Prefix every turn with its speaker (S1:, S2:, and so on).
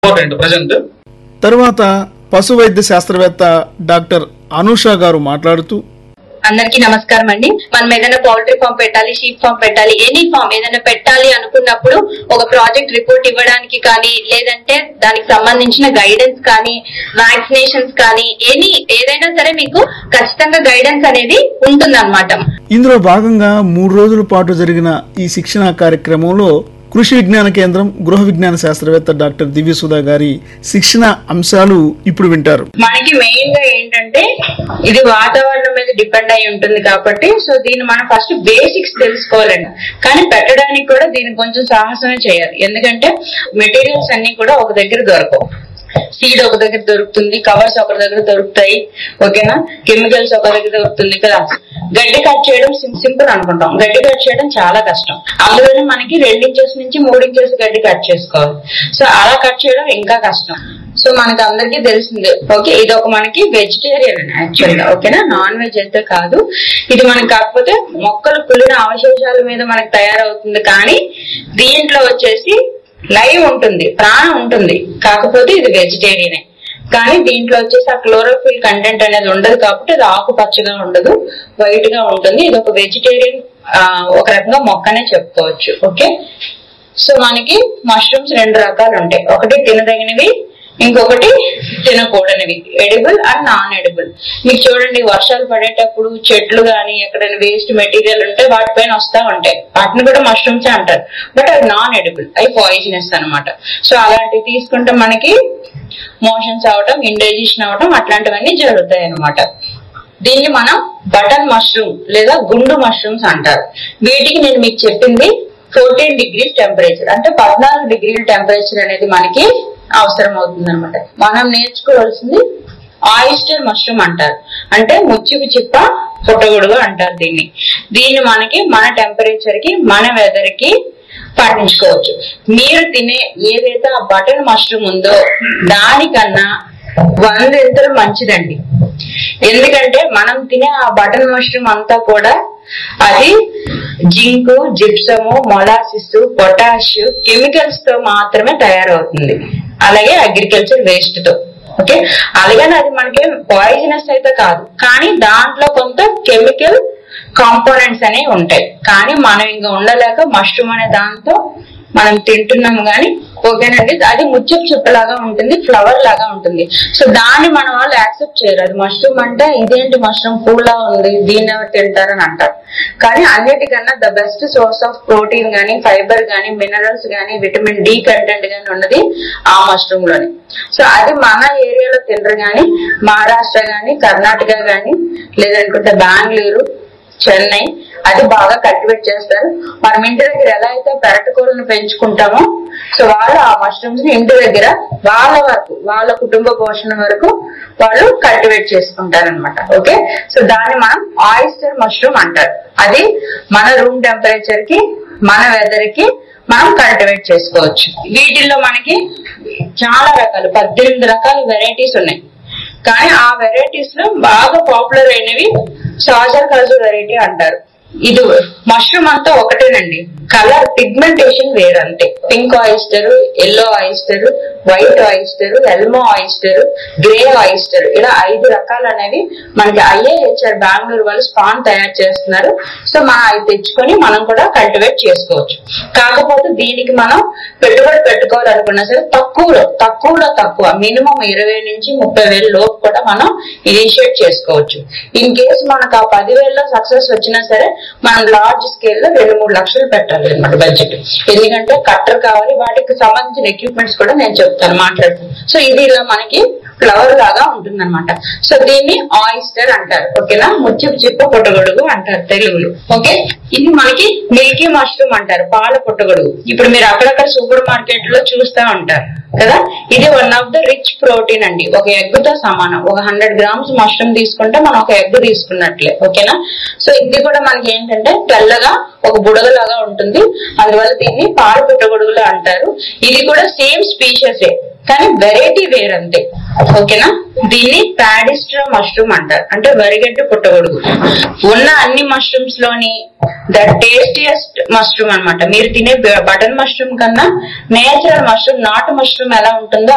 S1: important present
S2: తరువాత పశు వైద్య శాస్త్రవేత్త డాక్టర్ అనూష గారు మాట్లాడుతూ
S3: అందరికీ నమస్కారం అండి మనం ఏదైనా పౌల్ట్రీ ఫామ్ పెట్టాలి షీప్ ఫామ్ పెట్టాలి ఎనీ ఫామ్ ఏదైనా పెట్టాలి అనుకున్నప్పుడు ఒక ప్రాజెక్ట్ రిపోర్ట్ ఇవ్వడానికి కానీ లేదంటే దానికి సంబంధించిన గైడెన్స్ కానీ వ్యాక్సినేషన్స్ కానీ ఎనీ ఏదైనా సరే మీకు ఖచ్చితంగా గైడెన్స్ అనేది ఉంటుందన్నమాట
S2: ఇందులో భాగంగా మూడు రోజుల పాటు జరిగిన ఈ శిక్షణా కార్యక్రమంలో కృషి విజ్ఞాన కేంద్రం గృహ విజ్ఞాన శాస్త్రవేత్త డాక్టర్ దివ్యసుధా గారి శిక్షణ అంశాలు ఇప్పుడు వింటారు
S3: మనకి మెయిన్ గా ఏంటంటే ఇది వాతావరణం మీద డిపెండ్ అయి ఉంటుంది కాబట్టి సో దీన్ని మనం ఫస్ట్ బేసిక్స్ తెలుసుకోవాలండి కానీ పెట్టడానికి కూడా దీనికి కొంచెం సాహసమే చేయాలి ఎందుకంటే మెటీరియల్స్ అన్ని కూడా ఒక దగ్గర దొరకవు సీడ్ ఒక దగ్గర దొరుకుతుంది కవర్స్ ఒక దగ్గర దొరుకుతాయి ఓకేనా కెమికల్స్ ఒక దగ్గర దొరుకుతుంది కదా గడ్డి కట్ చేయడం సింపుల్ అనుకుంటాం గడ్డి కట్ చేయడం చాలా కష్టం అందులోనే మనకి రెండు ఇంచెస్ నుంచి మూడు ఇంచెస్ గడ్డి కట్ చేసుకోవాలి సో అలా కట్ చేయడం ఇంకా కష్టం సో మనకి అందరికీ తెలిసిందే ఓకే ఇది ఒక మనకి వెజిటేరియన్ యాక్చువల్ గా ఓకేనా నాన్ వెజ్ అయితే కాదు ఇది మనకి కాకపోతే మొక్కలు కుళ్ళిన అవశేషాల మీద మనకి తయారవుతుంది కానీ దీంట్లో వచ్చేసి లైవ్ ఉంటుంది ప్రాణం ఉంటుంది కాకపోతే ఇది వెజిటేరియనే కానీ దీంట్లో వచ్చేసి ఆ క్లోరోఫిల్ కంటెంట్ అనేది ఉండదు కాబట్టి అది ఆకుపచ్చగా ఉండదు వైట్ గా ఉంటుంది ఇది ఒక వెజిటేరియన్ ఒక రకంగా మొక్కనే చెప్పుకోవచ్చు ఓకే సో మనకి మష్రూమ్స్ రెండు రకాలు ఉంటాయి ఒకటి తినదగినవి ఇంకొకటి తినకూడనివి ఎడిబుల్ అండ్ నాన్ ఎడిబుల్ మీకు చూడండి వర్షాలు పడేటప్పుడు చెట్లు గాని ఎక్కడైనా వేస్ట్ మెటీరియల్ ఉంటే వాటిపైన వస్తా ఉంటాయి వాటిని కూడా మష్రూమ్స్ అంటారు బట్ అవి నాన్ ఎడిబుల్ అవి పాయిజనస్ అన్నమాట సో అలాంటివి తీసుకుంటే మనకి మోషన్స్ అవటం ఇండైజెషన్ అవటం అట్లాంటివన్నీ జరుగుతాయి అన్నమాట దీన్ని మనం బటన్ మష్రూమ్ లేదా గుండు మష్రూమ్స్ అంటారు వీటికి నేను మీకు చెప్పింది ఫోర్టీన్ డిగ్రీస్ టెంపరేచర్ అంటే పద్నాలుగు డిగ్రీల టెంపరేచర్ అనేది మనకి అవసరం అవుతుంది అనమాట మనం నేర్చుకోవాల్సింది ఆయిస్టర్ మష్రూమ్ అంటారు అంటే ముచ్చిపు చిప్ప పుట్టగొడుగు అంటారు దీన్ని దీన్ని మనకి మన టెంపరేచర్ కి మన వెదర్ కి పండించుకోవచ్చు మీరు తినే ఏదైతే ఆ బటన్ మష్రూమ్ ఉందో దానికన్నా వందెంతలు మంచిదండి ఎందుకంటే మనం తినే ఆ బటన్ మష్రూమ్ అంతా కూడా అది zinc gypsum molasses potash chemicals తో మాత్రమే తయారవుతుంది అలాగే అగ్రికల్చర్ వేస్ట్ తో ఓకే అలాగని అది మనకి పాయిజనస్ అయితే కాదు కానీ దాంట్లో కొంత కెమికల్ కాంపోనెంట్స్ అనేవి ఉంటాయి కానీ మనం ఇంకా ఉండలేక మష్రూమ్ అనే దాంతో మనం తింటున్నాము కానీ ఓకేనండి అది ముచ్చపు చుట్టలాగా ఉంటుంది ఫ్లవర్ లాగా ఉంటుంది సో దాన్ని మన వాళ్ళు యాక్సెప్ట్ చేయరు అది మష్రూమ్ అంటే ఇదేంటి మష్రూమ్ పూలా ఉంది దీన్ని ఎవరు తింటారని అంటారు కానీ అన్నిటికన్నా the best source of protein గానీ ఫైబర్ గానీ మినరల్స్ గానీ విటమిన్ డి కంటెంట్ గానీ ఉన్నది ఆ మష్రూమ్ లోనే సో అది మన ఏరియాలో తినరు గానీ మహారాష్ట్ర గానీ కర్ణాటక గానీ లేదనుకుంటే బెంగళూరు చెన్నై అది బాగా కల్టివేట్ చేస్తారు మనం ఇంటి దగ్గర ఎలా అయితే పెరటకూరను పెంచుకుంటామో సో వాళ్ళు ఆ మష్రూమ్స్ ని ఇంటి దగ్గర వాళ్ళ వరకు వాళ్ళ కుటుంబ పోషణ వరకు వాళ్ళు కల్టివేట్ చేసుకుంటారు అనమాట ఓకే సో దాన్ని మనం ఆయిస్టర్ మష్రూమ్ అంటారు అది మన రూమ్ టెంపరేచర్ కి మన వెదర్ కి మనం కల్టివేట్ చేసుకోవచ్చు వీటిల్లో మనకి చాలా రకాలు పద్దెనిమిది రకాల వెరైటీస్ ఉన్నాయి కానీ ఆ వెరైటీస్ లో బాగా పాపులర్ అయినవి సాజర్ కాజు వెరైటీ అంటారు ఇది మష్రూమ్ అంతా ఒకటేనండి కలర్ పిగ్మెంటేషన్ వేరంతే pink oyster yellow oyster white oyster elm oyster grey oyster ఇలా ఐదు రకాలు అనేవి మనకి ఐఏహెచ్ఆర్ బెంగళూరు వాళ్ళు స్పాన్ తయారు చేస్తున్నారు సో మనం అవి తెచ్చుకొని మనం కూడా కల్టివేట్ చేసుకోవచ్చు కాకపోతే దీనికి మనం పెట్టుబడి పెట్టుకోవాలనుకున్నా సరే తక్కువలో తక్కువలో తక్కువ మినిమం ఇరవై నుంచి ముప్పై వేల లోపు కూడా మనం ఇనిషియేట్ చేసుకోవచ్చు ఇన్ కేసు మనకు ఆ పదివేలలో సక్సెస్ వచ్చినా సరే మనం లార్జ్ స్కేల్ లో రెండు మూడు లక్షలు పెట్టాలి అనమాట బడ్జెట్ ఎందుకంటే కట్టర్ కావాలి వాటికి సంబంధించిన ఎక్విప్మెంట్స్ కూడా నేను చెప్తాను మాట్లాడుతాను సో ఇది ఇలా మనకి ఫ్లవర్ లాగా ఉంటుంది అనమాట సో దీన్ని ఆయిస్టర్ అంటారు ఓకేనా ముత్యపు చిప్ప పుట్టగొడుగు అంటారు తెలుగులో ఓకే ఇది మనకి మిల్కీ మష్రూమ్ అంటారు పాల పుట్టగొడుగు ఇప్పుడు మీరు అక్కడక్కడ సూపర్ మార్కెట్ లో చూస్తా ఉంటారు కదా ఇది one of the rich protein అండి ఒక ఎగ్ తో సమానం ఒక హండ్రెడ్ గ్రామ్స్ మష్రూమ్ తీసుకుంటే మనం ఒక ఎగ్ తీసుకున్నట్లే ఓకేనా సో ఇది కూడా మనకి ఏంటంటే తెల్లగా ఒక బుడగలాగా ఉంటుంది అందువల్ల దీన్ని పాల పుట్టగొడుగులు అంటారు ఇది కూడా సేమ్ స్పీషియస్ కానీ వెరైటీ వేరంతే ఓకేనా దీన్ని పాడిస్ట్రా మష్రూమ్ అంటారు అంటే వరిగడ్డ పుట్టగొడుగు ఉన్న అన్ని మష్రూమ్స్ లోని ద టేస్టియస్ట్ మష్రూమ్ అన్నమాట మీరు తినే బటన్ మష్రూమ్ కన్నా నేచురల్ మష్రూమ్ నాటు మష్రూమ్ ఎలా ఉంటుందో